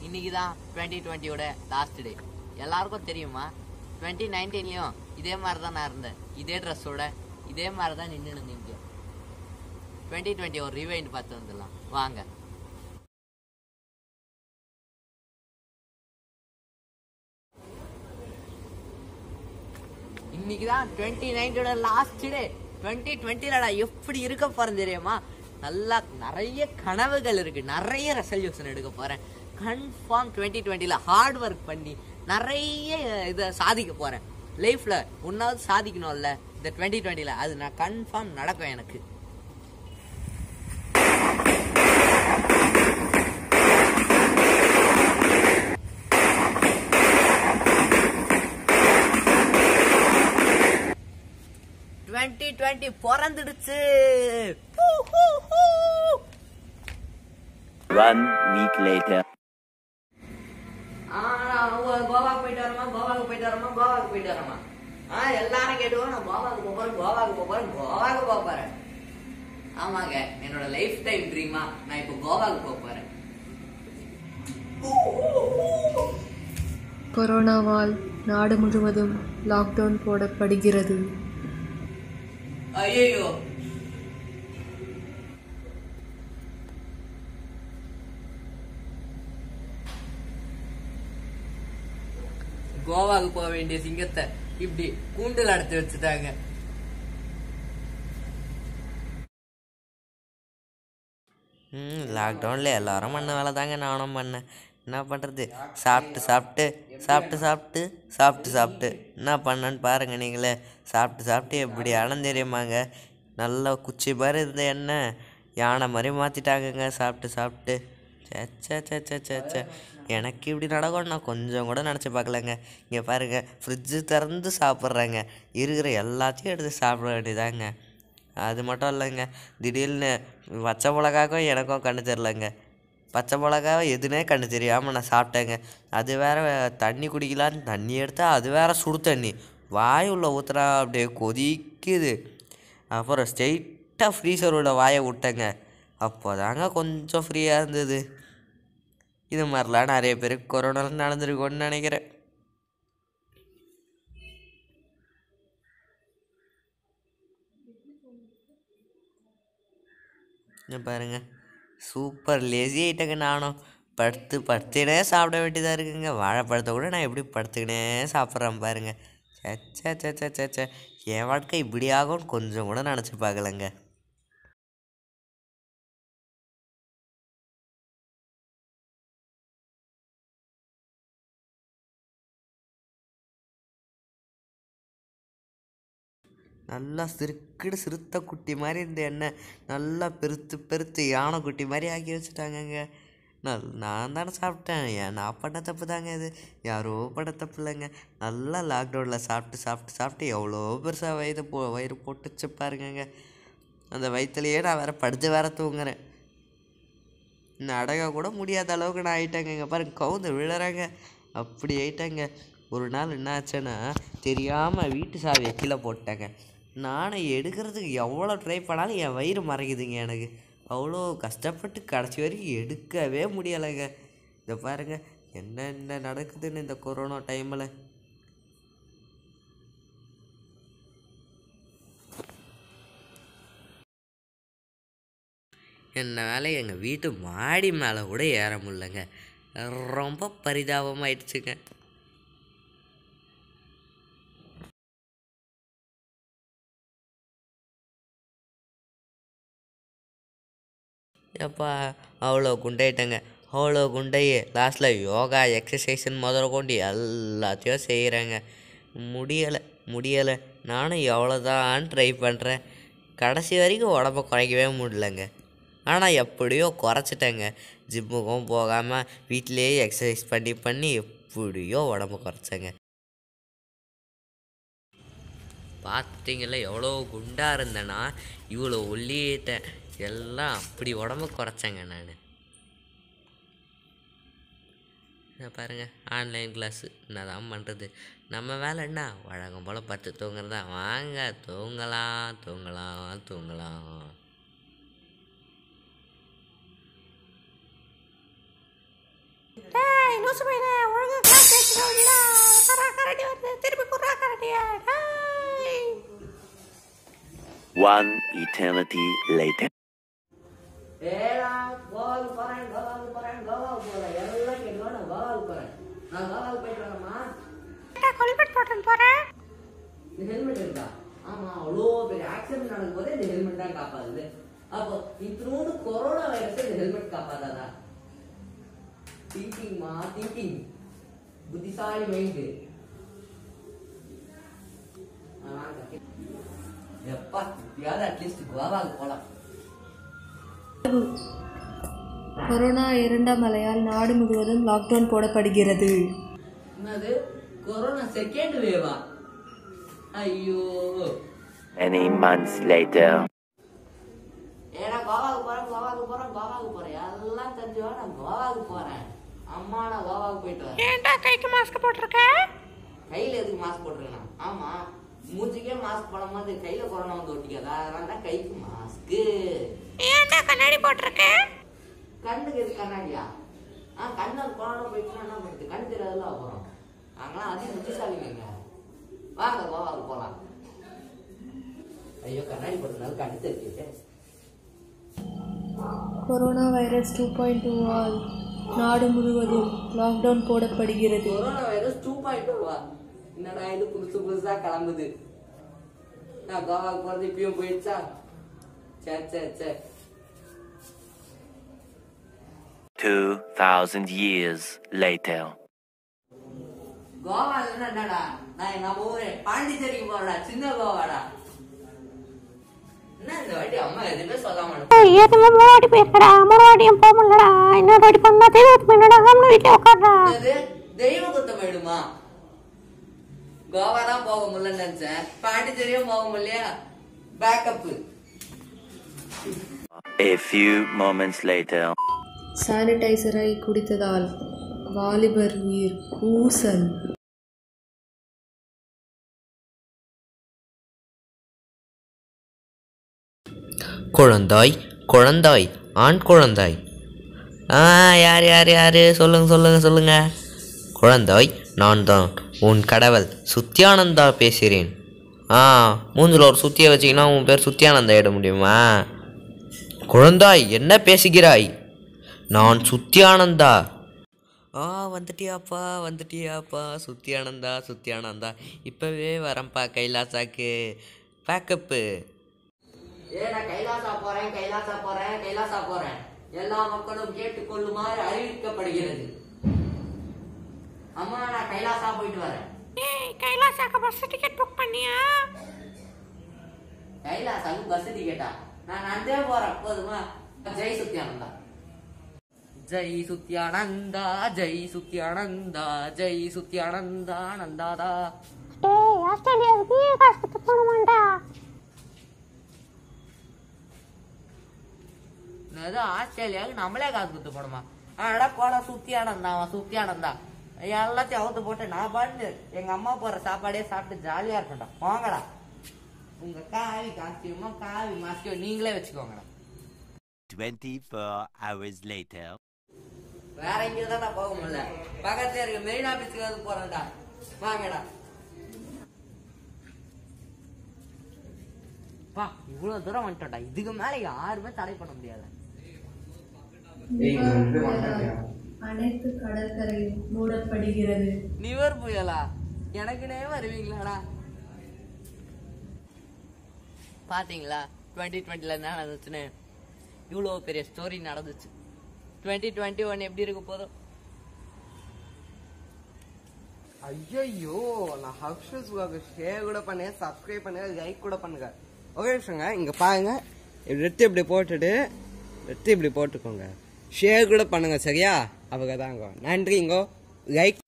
இன்னைக்கு தான் twenty டுவெண்ட்டியோட last day எல்லாருக்கும் தெரியுமா டுவெண்ட்டி நைன்டீன்லையும் இதே மாதிரி தான் நான் இருந்தேன் இதே ட்ரெஸ்ஸோட இதே மாதிரி தான் நின்று இருந்தீங்க டுவெண்ட்டி டுவெண்ட்டி ஒரு ரிவைண்ட் பார்த்து வந்துடலாம் வாங்க இன்னைக்கு தான் டுவெண்ட்டி நைன்டோட லாஸ்ட் டே டுவெண்ட்டி டுவெண்ட்டிலடா எப்படி இருக்க போறேன் தெரியுமா நல்லா நிறைய கனவுகள் இருக்கு நிறைய ரெசல்யூஷன் எடுக்க போறேன் கன்ஃபார்ம் டுவெண்ட்டி டுவெண்ட்டில ஹார்ட் ஒர்க் பண்ணி நிறைய இதை சாதிக்க போறேன் லைஃப்ல ஒன்னாவது சாதிக்கணும்ல இந்த டுவெண்ட்டி டுவெண்ட்டில அது நான் கன்ஃபார்ம் நடக்கும் எனக்கு டுவெண்ட்டி டுவெண்ட்டி பிறந்துடுச்சு ஹூ, ஹூ, ஹூ. One week later. ஆ, நான் கோ- கோவாக்கு போயிட்டு வரமா கோவாக்கு போயிட்டு வரமா கோவாக்கு போயிட்டு வரமா ஆ எல்லாரும் கேட்டுவோம் நான் கோவாக்கு போக போறேன் கோவாக்கு போக போறேன் கோவாக்கு போக போறேன் ஆமாங்க என்னோட லைஃப் டைம் ட்ரீமா நான் இப்போ கோவாக்கு போக போறேன் கொரோனாவால் நாடு முழுவதும் லாக்டவுன் போடப்படுகிறது ஐயோ கோவாக்கு போக வேண்டிய சிங்கத்தை இப்படி கூண்டில் அடைச்சு வச்சுட்டாங்க ம் லாக்டவுனில் எல்லாரும் பண்ண வேலை தாங்க நானும் பண்ணேன் என்ன பண்ணுறது சாப்பிட்டு சாப்பிட்டு சாப்பிட்டு சாப்பிட்டு சாப்பிட்டு சாப்பிட்டு என்ன பண்ணேன்னு பாருங்கள் நீங்களே சாப்பிட்டு சாப்பிட்டு எப்படி ஆனந்தம் தெரியுமாங்க நல்லா குச்சி மாதிரி இருந்த எண்ணெய் யானை மாதிரி மாற்றிட்டாங்கங்க சாப்பிட்டு சாப்பிட்டு சே சே சே சே சே சே எனக்கு இப்படி நடக்கும் நான் கொஞ்சம் கூட நினச்சி பார்க்கலங்க இங்கே பாருங்கள் ஃப்ரிட்ஜு திறந்து சாப்பிட்றேங்க இருக்கிற எல்லாத்தையும் எடுத்து சாப்பிட வேண்டியதாங்க அது மட்டும் இல்லைங்க திடீர்னு பச்சை மிளகாக்கும் எனக்கும் கண்ணு தெரிலங்க பச்சை மிளகா எதுனே கண்ணு தெரியாமல் நான் சாப்பிட்டேங்க அது வேற தண்ணி குடிக்கலான்னு தண்ணி எடுத்தால் அது வேற சுடு தண்ணி வாய் உள்ள ஊற்றுறா அப்படியே கொதிக்குது அப்புறம் ஸ்ட்ரெயிட்டாக ஃப்ரீசர் உள்ள வாயை விட்டேங்க அப்போதாங்க கொஞ்சம் ஃப்ரீயாக இருந்தது இது மாதிரிலாம் நிறைய பேருக்கு கொரோனா நடந்திருக்கும்னு நினைக்கிறேன் இங்க பாருங்க சூப்பர் லேசி ஆயிட்டேங்க நானும் படுத்து படுத்துக்கினே சாப்பிட வேண்டியதாக இருக்குங்க வாழைப்பழத்தை கூட நான் எப்படி படுத்துக்கினே சாப்பிட்றேன் பாருங்க சே சே சே சே சே என் வாழ்க்கை இப்படி ஆகும்னு கொஞ்சம் கூட நினச்சி பார்க்கலங்க நல்லா சிறுக்குடு சிறுத்தை குட்டி மாதிரி இந்த எண்ணெய் நல்லா பெருத்து பெருத்து யானை குட்டி மாதிரி ஆக்கி வச்சுட்டாங்கங்க நல் நான் தானே சாப்பிட்டேன் ஏன் நான் பண்ண தப்பு தாங்க இது யாரோ பண்ண தப்பு இல்லைங்க நல்லா லாக்டவுனில் சாப்பிட்டு சாப்பிட்டு சாப்பிட்டு எவ்வளோ பெருசாக வயிறு போ வயிறு போட்டுச்சு பாருங்கங்க அந்த வயிற்றுலையே நான் வேற படுத்து வேற தூங்குறேன் நடக்க கூட முடியாத அளவுக்கு நான் ஆயிட்டேங்க இங்கே பாருங்க கவுந்து விழுறேங்க அப்படி ஆயிட்டேங்க ஒரு நாள் என்ன ஆச்சுன்னா தெரியாமல் வீட்டு சாவியை கீழே போட்டேங்க நானும் எடுக்கிறதுக்கு எவ்வளோ ட்ரை பண்ணாலும் என் வயிறு மறைக்குதுங்க எனக்கு அவ்வளோ கஷ்டப்பட்டு கடைசி வரைக்கும் எடுக்கவே முடியலைங்க இதை பாருங்க என்ன என்ன நடக்குதுன்னு இந்த கொரோனா டைமில் என்னால் எங்கள் வீட்டு மாடி மேலே கூட ஏற முடியலங்க ரொம்ப பரிதாபமாயிடுச்சுங்க எப்பா அவ்வளோ குண்டாயிட்டேங்க அவ்வளோ குண்டையே லாஸ்ட்டில் யோகா எக்ஸசைஸ்ன்னு முதல்ல கொண்டு எல்லாத்தையும் செய்கிறேங்க முடியலை முடியலை நானும் எவ்வளோதான் ட்ரை பண்ணுறேன் கடைசி வரைக்கும் உடம்ப குறைக்கவே முடியலங்க ஆனால் எப்படியோ குறைச்சிட்டேங்க ஜிம்முக்கும் போகாமல் வீட்டிலேயே எக்ஸசைஸ் பண்ணி பண்ணி எப்படியோ உடம்ப குறைச்சேங்க பார்த்துட்டிங்கள எவ்வளோ குண்டாக இருந்தேன்னா இவ்வளோ ஒல்லிட்டேன் எல்லாம் அப்படி உடம்பு குறைச்சேங்க நான் பாருங்கள் ஆன்லைன் கிளாஸு என்னதான் பண்ணுறது நம்ம வேலை என்ன வழக்கம் போல் பத்து தூங்குறதா வாங்க தூங்கலாம் தூங்கலாம் தூங்கலாம் டேய் லூசு பையனே ஒழுங்கா கிளாஸ் பேசுறா தரா கரடி வருது திருப்பி குறா கரடியா டேய் One eternity later. ஏடா கோவாக்கு போறேன் கோவாக்கு போறேன் கோவாக்கு போறேன் எல்லாம் கேட்கலாம் நான் கோவாக்கு போறேன் நான் கோவாக்கு போயிட்டு வரேம்மா கொல்பட் போட்டு போறேன் இந்த ஹெல்மெட் இருக்கா ஆமா அவ்வளோ பெரிய ஆக்சிடென்ட் நடக்கும் போதே இந்த ஹெல்மெட் தான் காப்பாதுது அப்போ இத்தனோடு கொரோனா வைரஸ் இந்த ஹெல்மெட் காப்பாதாதா திங்கிங்மா திங்கிங் புத்திசாலி மைண்ட் எப்பா எப்படியாவது அட்லீஸ்ட் கோவாக்கு போலாம் கொரோனா இரண்டாம் அலையால் நாடு முழுவதும் லாக்டவுன் போடப்படுகிறது என்னது கொரோனா செகண்ட் வேவா ஐயோ Many months later. ஏடா கோவாக்கு போறேன் கோவாக்கு போறேன் கோவாக்கு போறேன் எல்லாம் தெரிஞ்சவா நான் கோவாக்கு போறேன் அம்மா நான் கோவாக்கு போயிட்டு வரேன் ஏன்டா கைக்கு மாஸ்க் போட்டிருக்க கையில எதுக்கு மாஸ்க் போட்டுருக்கேன் ஆமா மூச்சுக்கே மாஸ்க் போடும்போது கையில கொரோனா வந்து ஒட்டிக்காதா அதனால தான் கைக்கு மாஸ்க்கு ஏன்டா கண்ணாடி போட்டிருக்க கண்ணுக்கு எது கண்ணாடியா ஆ கண்ணு கொரோனா போயிடுச்சுன்னா என்ன பண்ணுது கண்ணு தெரியாதுல அப்புறம் நாங்களாம் அதிக புத்திசாலிங்க வாங்க கோவாக்கு போலாம் ஐயோ கண்ணாடி போட்டதுனால கண்ணு தெரிஞ்சுட்டு corona virus two point two all நாடு முழுவதும் லாக்டவுன் போடப்படுகிறது கொரோனா வைரஸ் டூ பாயிண்ட் வா என்னடா இது புதுசு புதுசா கிளம்புது நான் கோவாக்கு போறது இப்பயும் போயிடுச்சா சே சே சே 2000 years later. கோவா இல்லைன்னா என்னடா நான் நம்ம ஊரு பாண்டிச்சேரிக்கு போறடா சின்ன கோவாடா என்ன இந்த வாட்டி அம்மா எதுவுமே சொல்லாம அனுப்பு. ஏற்கனவே மூணு வாட்டி போயிருக்கடா மூணு வாட்டியும் போக முடியலடா இன்னொரு வாட்டி பண்ணா தெய்வத்து என்னடா கம்னு வீட்டில் உட்காடுறா என்னது தெய்வ குத்தம் ஆயிடுமா கோவா தான் போக முடியலன்னு நினைச்சேன் பாண்டிச்சேரியும் போக முடியலையா pack up A few moments later. சானிடைசரை குடித்ததால் வாலிபர் உயிர் ஊசல் குழந்தாய் குழந்தாய் ஆண் குழந்தாய் ஆ யார் யார் யார் சொல்லுங்க சொல்லுங்க சொல்லுங்க குழந்தாய் நான் தான் உன் கடவுள் சுத்தியானந்தா பேசுகிறேன் ஆ மூஞ்சில் ஒரு சுத்தியை வச்சிங்கன்னா உன் பேர் சுத்தியானந்தா இட முடியுமா குழந்தாய் என்ன பேசுகிறாய் நான் சுத்தியானந்தா ஆ வந்துட்டியாப்பா வந்துட்டியாப்பா சுத்தியானந்தா சுத்தியானந்தா இப்போவே வரேன்ப்பா கைலாசாக்கு பேக்கப்பு ஏ நான் கைலாசா போறேன் கைலாசா போறேன் கைலாசா போறேன் எல்லா மக்களும் கேட்டுக்கொள்ளுமாறு அறிவிக்கப்படுகிறது அம்மா நான் கைலாசா போயிட்டு வரேன் ஏய் கைலாசாக்கு பஸ் டிக்கெட் புக் பண்ணியா கைலாசாக்கு பஸ் டிக்கெட்டா நான் நடந்தே போறேன் போதுமா ஜெய் சுத்தியானந்தா ஜெய் சுத்தியானந்தா ஜெய் சுத்தியானந்தா ஜெய் சுத்தியானந்தா நந்தாதா டேய் ஆஸ்திரேலியாவுக்கு ஏன் காசு கொடுத்து போகணுமாண்டா அது ஆஸ்திரேலியாவுக்கு நம்மளே காசு கொடுத்து போடுமா அடா போடா சுத்தியானந்தா அவன் சுத்தியானந்தா எல்லாத்தையும் அவுத்து போட்டு நான் பாட்டு எங்க அம்மா போற சாப்பாடே சாப்பிட்டு ஜாலியா இருக்கட்டும் போங்கடா உங்க காவி காஸ்டியூமோ காவி மாஸ்டியூம் நீங்களே வச்சுக்கோங்கடா 24 hours later. வேற எங்கேயும் தான் போக முடியல பக்கத்துல இருக்க மெரினா பீச்சுக்கு போறேன்டா வாங்கடா பா இவ்வளவு தூரம் வந்துட்டோம்டா இதுக்கு மேல யாருமே தடை பண்ண முடியாது அனைத்து கடற்கரையும் மூடப்படுகிறது நிவர் புயலா எனக்குனே வருவீங்களாடா பாத்தீங்களா டுவெண்ட்டி டுவெண்ட்டில என்ன நடந்துச்சுன்னு இவ்வளோ பெரிய ஸ்டோரி நடந்துச்சு டுவெண்ட்டி டுவெண்ட்டி ஒன் எப்படி இருக்க போதும் ஐயோ நான் ஹக்ஷஸ் ஷேர் கூட பண்ணேன் சப்ஸ்கிரைப் பண்ணுங்க லைக் கூட பண்ணுங்க ஒரே நிமிஷங்க இங்க பாருங்க இப்படி எடுத்து இப்படி போட்டுட்டு எடுத்து இப்படி போட்டுக்கோங்க ஷேர் கூட பண்ணுங்க சரியா அவங்க தாங்க நன்றிங்கோ லைக்